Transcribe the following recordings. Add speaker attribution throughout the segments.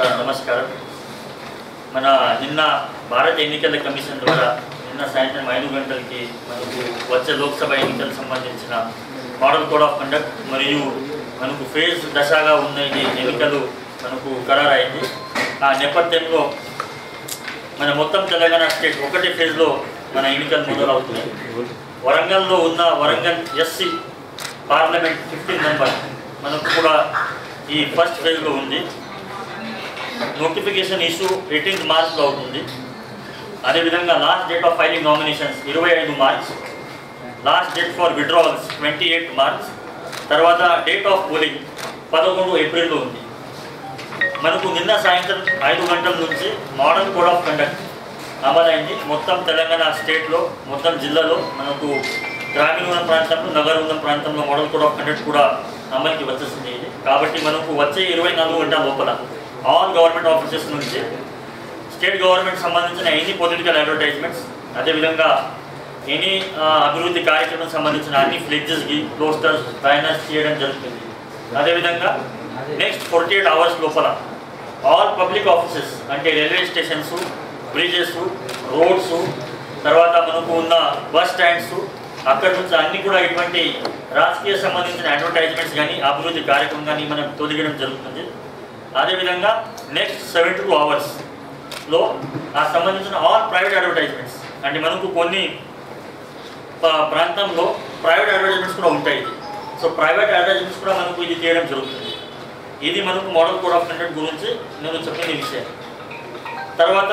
Speaker 1: నమస్కారం మన నిన్న భారత ఎన్నికల కమిషన్ ద్వారా నిన్న సాయంత్రం ఐదు గంటలకి మనకు వచ్చే లోక్సభ ఎన్నికలకు సంబంధించిన మోడల్ కోడ్ ఆఫ్ కండక్ట్ మరియు మనకు ఫేజ్ దశగా ఉన్న ఈ ఎన్నికలు మనకు ఖరారైంది ఆ నేపథ్యంలో మన మొత్తం తెలంగాణ స్టేట్ ఒకటి ఫేజ్లో మన ఎన్నికలు మొదలవుతున్నాయి వరంగల్లో ఉన్న Warangal SC parliament fifteen member మనకు కూడా ఈ ఫస్ట్ ఫేజ్లో ఉంది నోటిఫికేషన్ ఇష్యూ ఎయిటీన్త్ మార్చ్లో అవుతుంది అదేవిధంగా last date of filing nominations ఇరవై ఐదు March last date for withdrawals twenty eight March తర్వాత డేట్ ఆఫ్ పోలింగ్ పదకొండు ఏప్రిల్లో ఉంది మనకు నిన్న సాయంత్రం ఐదు గంటల నుంచి మోడల్ కోడ్ ఆఫ్ కండక్ట్ అమలైంది మొత్తం తెలంగాణ స్టేట్లో మొత్తం జిల్లాలో మనకు గ్రామీణ ఉన్న ప్రాంతంలో నగర ఉన్న ప్రాంతంలో మోడల్ కోడ్ ఆఫ్ కండక్ట్ కూడా అమలుకి వచ్చేసింది ఇది కాబట్టి మనకు వచ్చే ఇరవై నాలుగు గంటల లోపల ఆల్ గవర్నమెంట్ ఆఫీసెస్ నుంచి స్టేట్ గవర్నమెంట్ సంబంధించిన ఎనీ పొలిటికల్ అడ్వర్టైజ్మెంట్స్ అదేవిధంగా ఎనీ అభివృద్ధి కార్యక్రమం సంబంధించిన అన్ని ఫ్లెడ్జెస్కి పోస్టర్స్ బ్యానర్స్ చేయడం జరుగుతుంది అదేవిధంగా నెక్స్ట్ ఫార్టీ ఎయిట్ అవర్స్ లోపల ఆల్ పబ్లిక్ ఆఫీసెస్ అంటే రైల్వే స్టేషన్స్ బ్రిడ్జెస్ రోడ్స్ తర్వాత మనకు ఉన్న బస్ స్టాండ్స్ అక్కడ నుంచి అన్ని కూడా ఇటువంటి రాజకీయ సంబంధించిన అడ్వర్టైజ్మెంట్స్ కానీ అభివృద్ధి కార్యక్రమం కానీ మనం తొలగడం జరుగుతుంది అదేవిధంగా నెక్స్ట్ సెవెంటీ టూ అవర్స్లో ఆ సంబంధించిన ఆల్ ప్రైవేట్ అడ్వర్టైజ్మెంట్స్ అంటే మనకు కొన్ని ప- ప్రాంతంలో ప్రైవేట్ అడ్వర్టైజ్మెంట్స్ కూడా ఉంటాయి సో ప్రైవేట్ అడ్వర్టైజ్మెంట్స్ కూడా మనకు ఇది చేయడం జరుగుతుంది ఇది మనకు మోడల్ కోడ్ ఆఫ్ కండక్ట్ గురించి నేను చెప్పిన విషయం తర్వాత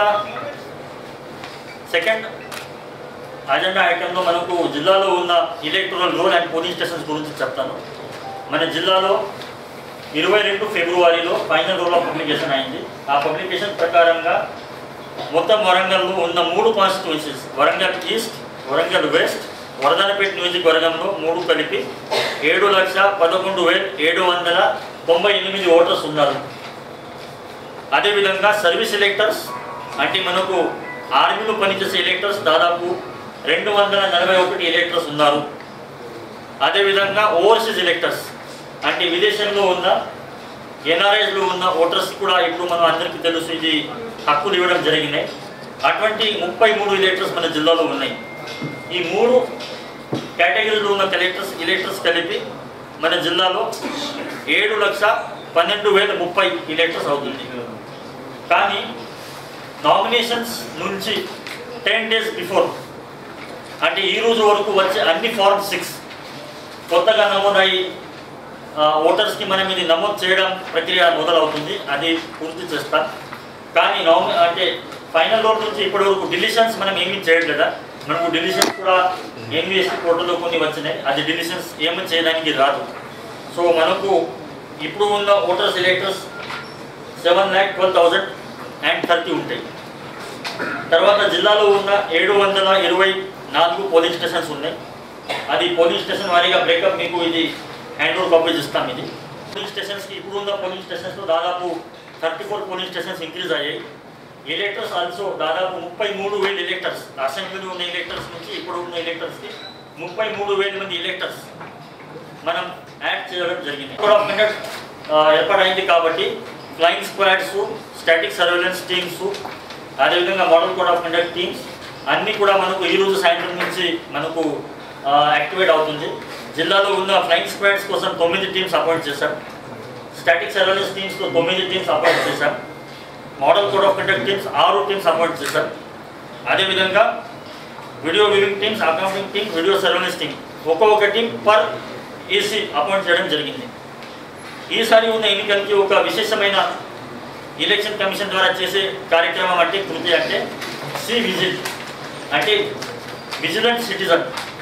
Speaker 1: సెకండ్ అజెండా ఐటెంలో మనకు జిల్లాలో ఉన్న electoral roll and polling stations గురించి చెప్తాను మన జిల్లాలో ఇరవై రెండు ఫిబ్రవరిలో ఫైనల్ రోల్ ఆఫ్ పబ్లికేషన్ అయింది ఆ పబ్లికేషన్ ప్రకారంగా మొత్తం వరంగల్లో ఉన్న మూడు constituencies Warangal east Warangal west Vardhannapet నియోజకవర్గంలో మూడు కలిపి ఏడు లక్ష పదకొండు వేల ఏడు వందల తొంభై ఎనిమిది ఓటర్స్ ఉన్నారు అదేవిధంగా సర్వీస్ ఎలెక్టర్స్ అంటే మనకు ఆర్మీలో పనిచేసే ఎలెక్టర్స్ దాదాపు రెండు వందల నలభై ఒకటి ఎలెక్టర్స్ ఉన్నారు అదేవిధంగా ఓవర్సీస్ ఎలెక్టర్స్ అంటే విదేశంలో ఉన్న ఎన్ఆర్ఐస్లో ఉన్న ఓటర్స్ కూడా ఇప్పుడు మనం అందరికీ తెలుసు ఇది హక్కులు ఇవ్వడం జరిగినాయి అటువంటి ముప్పై మూడు ఎలెక్టర్స్ మన జిల్లాలో ఉన్నాయి ఈ మూడు కేటగిరీలో ఉన్న కలెక్టర్స్ ఎలెక్టర్స్ కలిపి మన జిల్లాలో ఏడు లక్ష పన్నెండు వేల ముప్పై ఎలెక్టర్స్ అవుతుంది కానీ నామినేషన్స్ నుంచి టెన్ డేస్ బిఫోర్ అంటే ఈ రోజు వరకు వచ్చే అన్ని ఫార్మ్ సిక్స్ కొత్తగా నమోదయ్యి ఆ, ఓటర్స్కి మనం ఇది నమోదు చేయడం ప్రక్రియ మొదలవుతుంది అది పూర్తి చేస్తాం కానీ నామి అంటే ఫైనల్ రోడ్ నుంచి ఇప్పటి వరకు డిలిషన్స్ మనం ఏమీ చేయట్లేదా మనకు డిలిషన్స్ కూడా ఎన్విఎస్టీ పోర్టల్లో కొన్ని వచ్చినాయి అది డిలిషన్స్ ఏమీ చేయడానికి రాదు సో మనకు ఇప్పుడు ఉన్న voters electors seven lakh twelve thousand and thirty ఉంటాయి తర్వాత జిల్లాలో ఉన్న ఏడు వందల ఇరవై నాలుగు పోలింగ్ స్టేషన్స్ ఉన్నాయి అది పోలింగ్ స్టేషన్ వారీగా బ్రేకప్ మీకు ఇది హ్యాండ్ ఓవర్ కాపీస్ ఇస్తాం ఇది పోలింగ్ స్టేషన్స్కి ఇప్పుడు ఉన్న పోలింగ్ స్టేషన్స్లో దాదాపు thirty four polling stations increase అయ్యాయి ఎలెక్టర్స్ ఆల్సో దాదాపు ముప్పై మూడు వేలు ఎలెక్టర్స్ అసెంబ్లీలో ఉన్న ఎలెక్టర్స్ నుంచి ఇప్పుడు ఉన్న ఎలెక్టర్స్కి ముప్పై మూడు వేల మంది ఎలెక్టర్స్ మనం యాడ్ చేయడం జరిగింది కోడ్ ఆఫ్ కండక్ట్ ఏర్పాటైంది కాబట్టి flying squads static surveillance teams అదేవిధంగా model code of conduct teams అన్నీ కూడా మనకు ఈ రోజు సాయంత్రం నుంచి మనకు యాక్టివేట్ అవుతుంది జిల్లాలో ఉన్న ఫ్లయింగ్ స్క్వాడ్స్ కోసం తొమ్మిది టీమ్స్ అపాయింట్ చేశాం స్టాటిక్ సర్వేలెన్స్ టీమ్స్లో తొమ్మిది టీమ్స్ అపాయింట్ చేశాం model code of conduct teams ఆరు టీమ్స్ అపాయింట్ చేశాం అదేవిధంగా video viewing teams accounting team video surveillance team ఒక్కొక్క టీం పర్ ఏసీ అపాయింట్ చేయడం జరిగింది ఈసారి ఉన్న ఎన్నికలకి ఒక విశేషమైన ఎలక్షన్ కమిషన్ ద్వారా చేసే కార్యక్రమం అంటే కృతి అంటే సి విజిట్ అంటే విజిలెంట్ సిటిజన్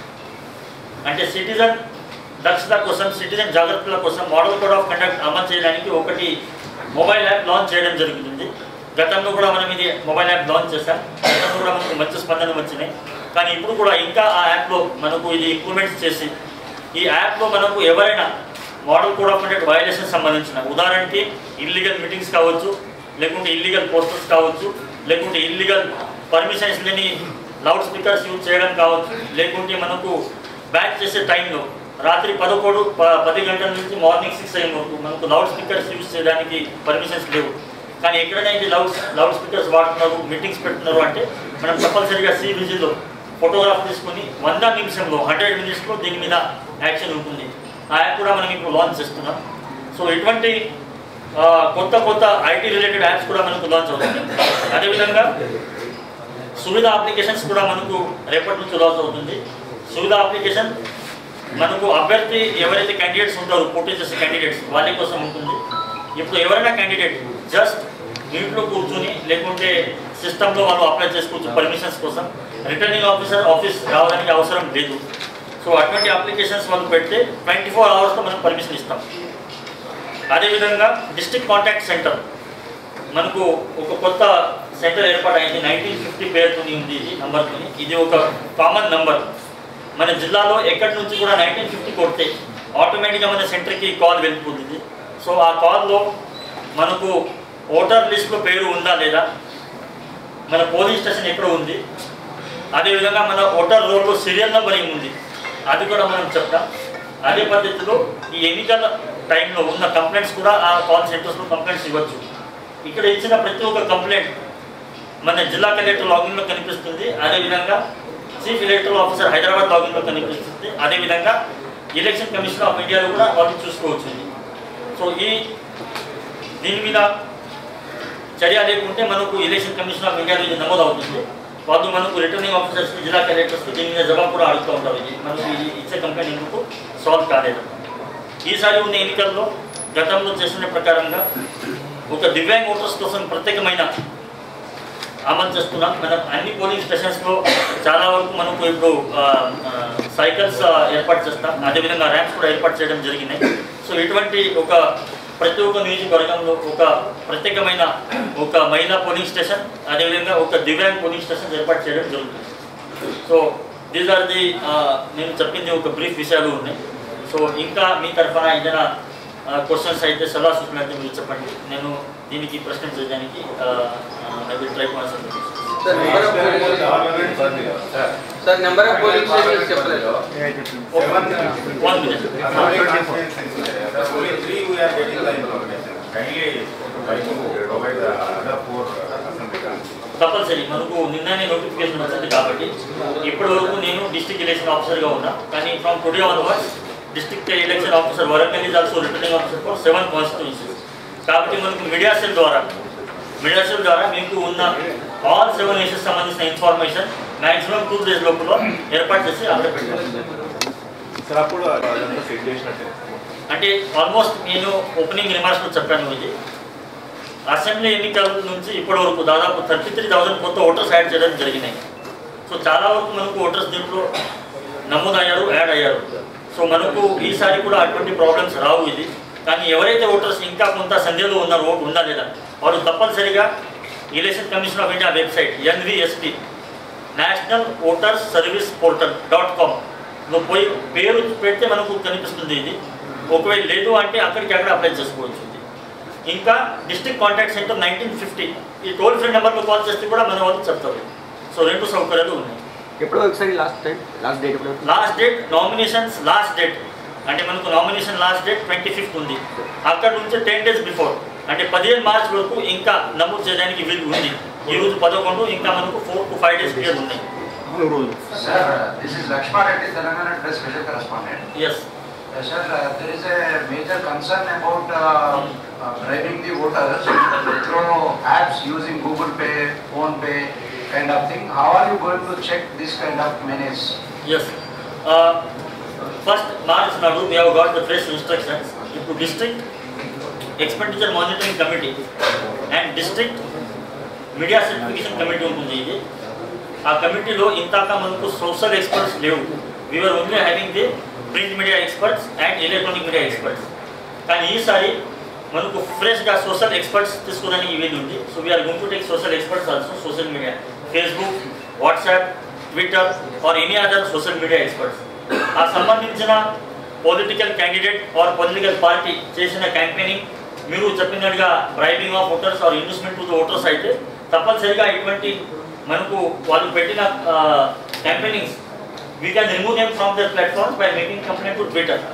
Speaker 1: అంటే సిటిజన్ దక్షత కోసం సిటిజన్ జాగ్రత్తల కోసం మోడల్ కోడ్ ఆఫ్ కండక్ట్ అమలు చేయడానికి ఒకటి మొబైల్ యాప్ లాంచ్ చేయడం జరుగుతుంది గతంలో కూడా మనం ఇది మొబైల్ యాప్ లాంచ్ చేశాం గతంలో కూడా మనకు మంచి స్పందన వచ్చినాయి కానీ ఇప్పుడు కూడా ఇంకా ఆ యాప్లో మనకు ఇది ఇంప్లిమెంట్స్ చేసి ఈ యాప్లో మనకు ఎవరైనా model code of conduct violation సంబంధించిన ఉదాహరణకి ఇల్లీగల్ మీటింగ్స్ కావచ్చు లేకుంటే ఇల్లీగల్ పోస్టర్స్ కావచ్చు లేకుంటే ఇల్లీగల్ పర్మిషన్స్ లేని లౌడ్ స్పీకర్స్ యూజ్ చేయడం కావచ్చు లేకుంటే మనకు బ్యాక్ చేసే టైంలో రాత్రి పదకొండు ప- పది గంటల నుంచి మార్నింగ్ సిక్స్ అయిన వరకు మనకు లౌడ్ స్పీకర్స్ యూజ్ చేయడానికి పర్మిషన్స్ లేవు కానీ ఎక్కడైనా ఇది లౌడ్ లౌడ్ స్పీకర్స్ వాడుతున్నారు మీటింగ్స్ పెడుతున్నారు అంటే మనం తప్పనిసరిగా సి విజిల్లో ఫోటోగ్రాఫ్ తీసుకొని వంద నిమిషంలో హండ్రెడ్ మినిట్స్లో దీని మీద యాక్షన్ ఉంటుంది ఆ యాప్ కూడా మనం ఇప్పుడు లాంచ్ చేస్తున్నాం సో ఇటువంటి ఆ, కొత్త కొత్త ఐటీ రిలేటెడ్ యాప్స్ కూడా మనకు లాంచ్ అవుతుంది అదేవిధంగా సువిధ అప్లికేషన్స్ కూడా మనకు రేపటి నుంచి లాంచ్ అవుతుంది సువిధ అప్లికేషన్ మనకు అభ్యర్థి ఎవరైతే క్యాండిడేట్స్ ఉంటారో పోటీ చేసే క్యాండిడేట్స్ వాళ్ళ కోసం ఉంటుంది ఇప్పుడు ఎవరైనా క్యాండిడేట్ జస్ట్ ఇంట్లో కూర్చుని లేకుంటే సిస్టంలో వాళ్ళు అప్లై చేసుకోవచ్చు పర్మిషన్స్ కోసం రిటర్నింగ్ ఆఫీసర్ ఆఫీస్ రావడానికి అవసరం లేదు సో అటువంటి అప్లికేషన్స్ వాళ్ళు పెడితే ట్వంటీ ఫోర్ అవర్స్లో మనం పర్మిషన్ ఇస్తాం అదేవిధంగా డిస్ట్రిక్ట్ కాంటాక్ట్ సెంటర్ మనకు ఒక కొత్త సెంటర్ ఏర్పాటైంది నైన్టీన్ ఫిఫ్టీ పేరుతోని ఉంది ఇది నంబర్తోని ఇది ఒక కామన్ నంబర్ మన జిల్లాలో ఎక్కడి నుంచి కూడా నైన్టీన్ ఫిఫ్టీ కొడితే ఆటోమేటిక్గా మన సెంటర్కి కాల్ వెళ్ళిపోతుంది సో ఆ కాల్లో మనకు ఓటర్ లిస్ట్లో పేరు ఉందా లేదా మన పోలింగ్ స్టేషన్ ఎక్కడ ఉంది అదేవిధంగా మన ఓటర్ రోల్లో సీరియల్ నెంబర్ ఏముంది అది కూడా మనం చెప్తాం అదే పద్ధతిలో ఈ ఎన్నికల టైంలో ఉన్న కంప్లైంట్స్ కూడా ఆ కాల్ సెంటర్స్లో కంప్లైంట్స్ ఇవ్వచ్చు ఇక్కడ ఇచ్చిన ప్రతి ఒక్క కంప్లైంట్ మన జిల్లా కలెక్టర్ లాగిన్లో కనిపిస్తుంది అదేవిధంగా చీఫ్ ఎలక్టరల్ ఆఫీసర్ హైదరాబాద్ లాగిన్లో కనిపిస్తుంది అదేవిధంగా ఎలక్షన్ కమిషన్ ఆఫ్ ఇండియాలో కూడా వాళ్ళు చూసుకోవచ్చు ఇది. సో ఈ దీని మీద చర్య లేకుంటే మనకు ఎలక్షన్ కమిషన్ ఆఫ్ ఇండియాలో ఇది నమోదు అవుతుంది వాళ్ళు మనకు రిటర్నింగ్ ఆఫీసర్స్ జిల్లా కలెక్టర్స్ దీని మీద జవాబు కూడా అడుగుతూ ఉంటారు ఇది మనకు ఇది ఇచ్చే కంపెనీ ఎందుకు సాల్వ్ కాలేదు ఈసారి ఉన్న ఎన్నికల్లో గతంలో చేసిన ప్రకారంగా ఒక దివ్యాంగ్ ఓటర్స్ కోసం ప్రత్యేకమైన అమలు చేస్తున్నాం మనం అన్ని పోలింగ్ స్టేషన్స్లో చాలా వరకు మనకు ఇప్పుడు ఆ, ఆ, సైకిల్స్ ఆ, ఏర్పాటు చేస్తాం అదేవిధంగా ర్యాంప్స్ కూడా ఏర్పాటు చేయడం జరిగినాయి సో ఇటువంటి ఒక ప్రతి ఒక్క నియోజకవర్గంలో ఒక ప్రత్యేకమైన ఒక మహిళా పోలింగ్ స్టేషన్ అదేవిధంగా ఒక దివ్యాంగ్ పోలింగ్ స్టేషన్ ఏర్పాటు చేయడం జరుగుతుంది సో దీస్ ఆర్ ది నేను చెప్పింది ఒక బ్రీఫ్ విషయాలు ఉన్నాయి సో ఇంకా మీ తరఫున ఏదైనా క్వశ్చన్స్ అయితే సలహా సూచనలు అయితే మీరు చెప్పండి నేను దీనికి ప్రశ్న చేయడానికి I will try to answer
Speaker 2: sir number of polling sir number of polling stations చెప్పలేదు
Speaker 1: one minute
Speaker 3: Only three we are getting the information. Kindly try to provide the other four assembly.
Speaker 1: తప్పనిసరి మనకు నిన్ననే notification వచ్చింది కాబట్టి ఇప్పటి వరకు నేను district election ఆఫీసర్గా ఉన్నా కానీ from today onwards district election officer Warangal is also returning officer for seven constituencies కాబట్టి మనకు మీడియా సెల్ ద్వారా మీడియా సెల్ ద్వారా మీకు ఉన్న ఆల్ సెవెన్ ఇష్యూస్ సంబంధించిన ఇన్ఫర్మేషన్ మ్యాక్సిమం టూ డేస్ లోపల ఏర్పాటు చేసి అక్కడ పెట్టాం
Speaker 4: సార్ అప్పుడు అదంతా సెట్ చేసినట్టే
Speaker 1: అంటే ఆల్మోస్ట్ నేను ఓపెనింగ్ రిమార్క్స్లో చెప్పాను ఇది అసెంబ్లీ ఎన్నికల నుంచి ఇప్పటి వరకు దాదాపు థర్టీ త్రీ థౌసండ్ కొత్త ఓటర్స్ యాడ్ చేయడం జరిగినాయి సో చాలా వరకు మనకు ఓటర్స్ దీంట్లో నమోదయ్యారు యాడ్ అయ్యారు సో మనకు ఈసారి కూడా అటువంటి ప్రాబ్లమ్స్ రావు ఇది కానీ ఎవరైతే ఓటర్స్ ఇంకా కొంత సందేహంలో ఉన్నారో ఓటు ఉందా లేదా వారు తప్పనిసరిగా election commission of India website NVSP national voters service portal dot com లో పోయి పేరు పెడితే మనకు కనిపిస్తుంది ఇది ఒకవేళ లేదు అంటే అక్కడికి అక్కడ అప్లై చేసుకోవచ్చు ఇది ఇంకా district contact centre nineteen fifty ఈ టోల్ ఫ్రీ నెంబర్లో కాల్ చేస్తే కూడా మన వాళ్ళు చెప్తారు సో రెండు సౌకర్యాలు ఉన్నాయి
Speaker 5: ఎప్పుడో ఒకసారి లాస్ట్ టైం లాస్ట్ డేట్ ఎప్పుడు
Speaker 1: last date nominations last date అంటే మనకు nomination last date twenty fifth ఉంది అక్కడ నుంచి టెన్ డేస్ బిఫోర్ అంటే పదిహేను మార్చ్ వరకు ఇంకా నమోదు చేయడానికి వీలు ఉంది ఈ రోజు పదకొండు ఇంకా మనకు four to five days period ఉన్నాయి
Speaker 6: Sir, this is Lakshman Reddy, Telangana Press Special Correspondent.
Speaker 1: Yes
Speaker 6: Uh, Sir, uh, there is a major concern about uh, uh, bribing the voters through apps using Google Pay, Phone Pay kind of thing. How are you going to check this kind of menace?
Speaker 1: Yes first March నాడు we have got the fresh instructions ఇప్పుడు district expenditure monitoring committee and district media certification committee ఉంటుంది ఇది ఆ కమిటీలో ఇంతాక మనకు social experts లేవు we're only having the print media experts and electronic media experts కానీ ఈసారి మనకు ఫ్రెష్గా సోషల్ ఎక్స్పర్ట్స్ తీసుకోవడానికి వీలు ఉంది so we're going to take social experts also social media Facebook WhatsApp Twitter or any other social media experts ఆ సంబంధించిన political candidate or political party చేసిన క్యాంపెయినింగ్ మీరు చెప్పినట్టుగా bribing of voters or investment to the voters అయితే తప్పనిసరిగా ఇటువంటి మనకు వాళ్ళు పెట్టిన campaignings we can remove them from their platforms by making complaint to Twitter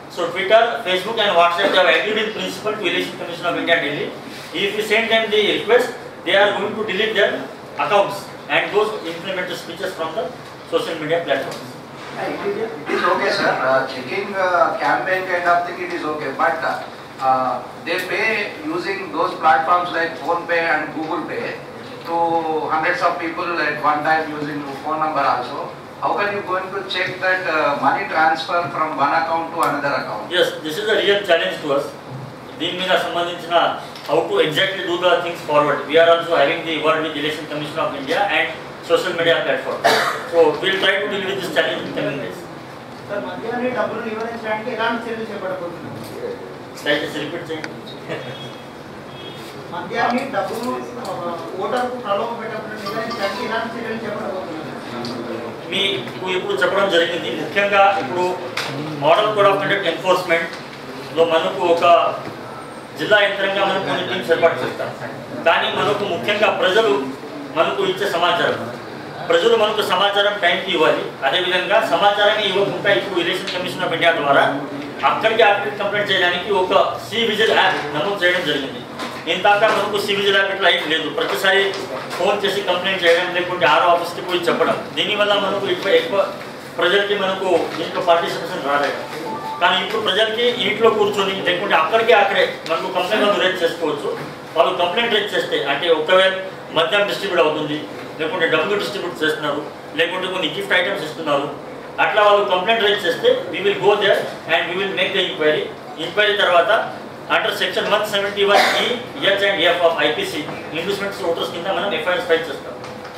Speaker 1: So Twitter, Facebook and WhatsApp they have agreed in principle to Election Commission of India Delhi. If we send them the request, they are going to delete their accounts and those implement the speeches from the social media platforms.
Speaker 6: It is okay, sir. Uh, Checking uh, campaign kind of thing, it is okay. But uh, uh, they pay using those platforms like PhonePe and Google Pay to hundreds of people at one time using phone number also. How can you going to check that uh, money transfer from one account to another account?
Speaker 1: Yes, this is a real challenge to us. దీని మీద సంబంధించిన how to exactly do the things forward we're also having the world with election commission of India and social media platform so will try to deal with this challenge in coming days
Speaker 7: sir మద్యాన్ని డబ్బులు వివరించడానికి ఎలాంటి చర్యలు చేపట్టబోతున్నారు
Speaker 1: దయచేసి repeat చేయండి
Speaker 7: మద్యాన్ని డబ్బులు ఆ, ఓటర్కు ప్రలోభ పెట్టకుండా నివారించడానికి ఎలాంటి చర్యలు చేపట్టబోతున్నారు
Speaker 1: మీకు ఇప్పుడు చెప్పడం జరిగింది ముఖ్యంగా ఇప్పుడు మోడల్ కోడ్ ఆఫ్ కండక్ట్ ఎన్ఫోర్స్మెంట్లో మనకు ఒక జిల్లా యంత్రంగా మనం కొన్ని టీమ్స్ ఏర్పాటు చేస్తాం కానీ మనకు ముఖ్యంగా ప్రజలు మనకు ఇచ్చే సమాచారం ప్రజలు మనకు సమాచారం టైంకి ఇవ్వాలి అదేవిధంగా సమాచారాన్ని ఇవ్వకుండా ఇప్పుడు ఎలక్షన్ కమిషన్ ఆఫ్ ఇండియా ద్వారా అక్కడికి అక్కడికి కంప్లైంట్ చేయడానికి ఒక సి విజిల్ యాప్ నమోదు చేయడం జరిగింది ఇంతాక మనకు సి విజిల్ యాప్ ఇట్లా ఏం లేదు ప్రతిసారి ఫోన్ చేసి కంప్లైంట్ చేయడం లేకుంటే ఆరో ఆఫీస్కి పోయి చెప్పడం దీనివల్ల మనకు ఎక్కువ ఎక్కువ ప్రజలకి మనకు దీంట్లో పార్టిసిపేషన్ రాలేదు కానీ ఇప్పుడు ప్రజలకి ఇంట్లో కూర్చొని లేకుంటే అక్కడికి అక్కడే మనకు కంప్లైంట్ రేట్ చేసుకోవచ్చు వాళ్ళు కంప్లైంట్ రేట్ చేస్తే అంటే ఒకవేళ మద్యం డిస్ట్రిబ్యూట్ అవుతుంది లేకుంటే డబ్బులు డిస్ట్రిబ్యూట్ చేస్తున్నారు లేకుంటే కొన్ని గిఫ్ట్ ఐటమ్స్ ఇస్తున్నారు అట్లా వాళ్ళు కంప్లైంట్ రేట్ చేస్తే we will go there and we will make the enquiry enquiry తర్వాత under section one seventy one E H and F of IPC inducements voters కింద మనం ఎఫ్ఐఆర్ ఫైల్ చేస్తాం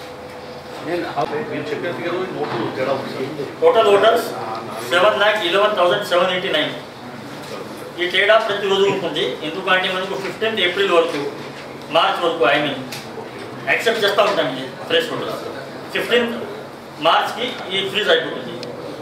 Speaker 4: మీరు చెప్పిన ఫిగర్ నోటు తేడా ఉంది sir.
Speaker 1: Total voters seven lakh eleven thousand seven eighty nine ఈ తేడా ప్రతిరోజు ఉంటుంది ఎందుకంటే మనకు ఫిఫ్టీన్త్ ఏప్రిల్ వరకు మార్చ్ వరకు ఐ మీన్ యాక్సెప్ట్ చేస్తూ ఉంటాం ఇది ఫ్రెష్ ఓటర్స్ ఫిఫ్టీన్త్ మార్చ్కి ఈ ఫ్రీజ్ అయిపోతుంది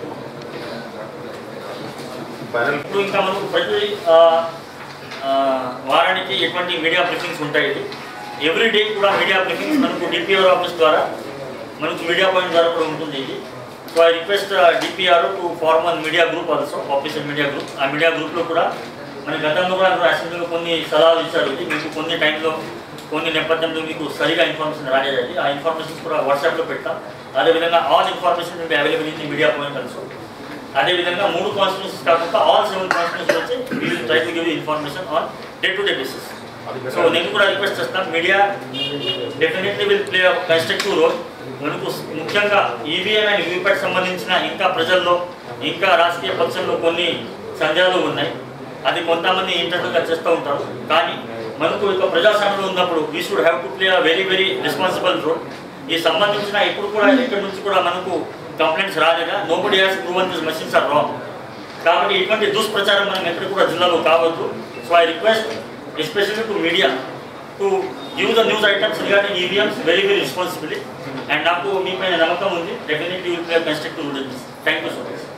Speaker 4: ఫైనల్
Speaker 1: ఇప్పుడు ఇంకా మనకు ప్రతి ఆ, ఆ, వారానికి ఎటువంటి మీడియా బ్రీఫింగ్స్ ఉంటాయి ఇది ఎవ్రీ డే కూడా మీడియా బ్రీఫింగ్స్ మనకు డిపిఆర్ ఆఫీస్ ద్వారా మనకు మీడియా పాయింట్ ద్వారా కూడా ఉంటుంది ఇది so I request DPR to form one media group also official media group ఆ మీడియా గ్రూప్లో కూడా మన గతంలో కూడా అందరూ అసెంబ్లీలో కొన్ని సలహాలు ఇచ్చారు ఇది మీకు కొన్ని టైంలో కొన్ని నేపథ్యంలో మీకు సరిగా ఇన్ఫర్మేషన్ రాలేదు అది ఆ ఇన్ఫర్మేషన్ కూడా వాట్సాప్లో పెట్టాం అదేవిధంగా all information will be available in the media point also అదేవిధంగా మూడు కాన్స్టిట్యూన్సీస్ కాకుండా ఆల్ సెవెన్ కాన్స్టిట్యూన్సీ వచ్చి we will try to give information on day to day basis so నేను కూడా రిక్వెస్ట్ చేస్తాను media definitely will play constructive role మనకు ముఖ్యంగా EVM and VVPAT సంబంధించిన ఇంకా ప్రజల్లో ఇంకా రాజకీయ పక్షంలో కొన్ని సందేహాలు ఉన్నాయి అది కొంతమంది ఇంటర్నల్గా చేస్తూ ఉంటారు కానీ మనకు ఇక ప్రజాస్వామ్యంలో ఉన్నప్పుడు we should have to play a very very responsible role ఈ సంబంధించిన ఇప్పుడు కూడా ఎక్కడి నుంచి కూడా మనకు కంప్లైంట్స్ రాలేదా nobody has proven this machines are wrong కాబట్టి ఇటువంటి దుష్ప్రచారం మనం ఎక్కడ కూడా జిల్లాలో కావద్దు so I request especially to media to give the news items regarding EVMs very very responsibility and నాకు మీ పైన నమ్మకం ఉంది definitely will play constructive thank you so much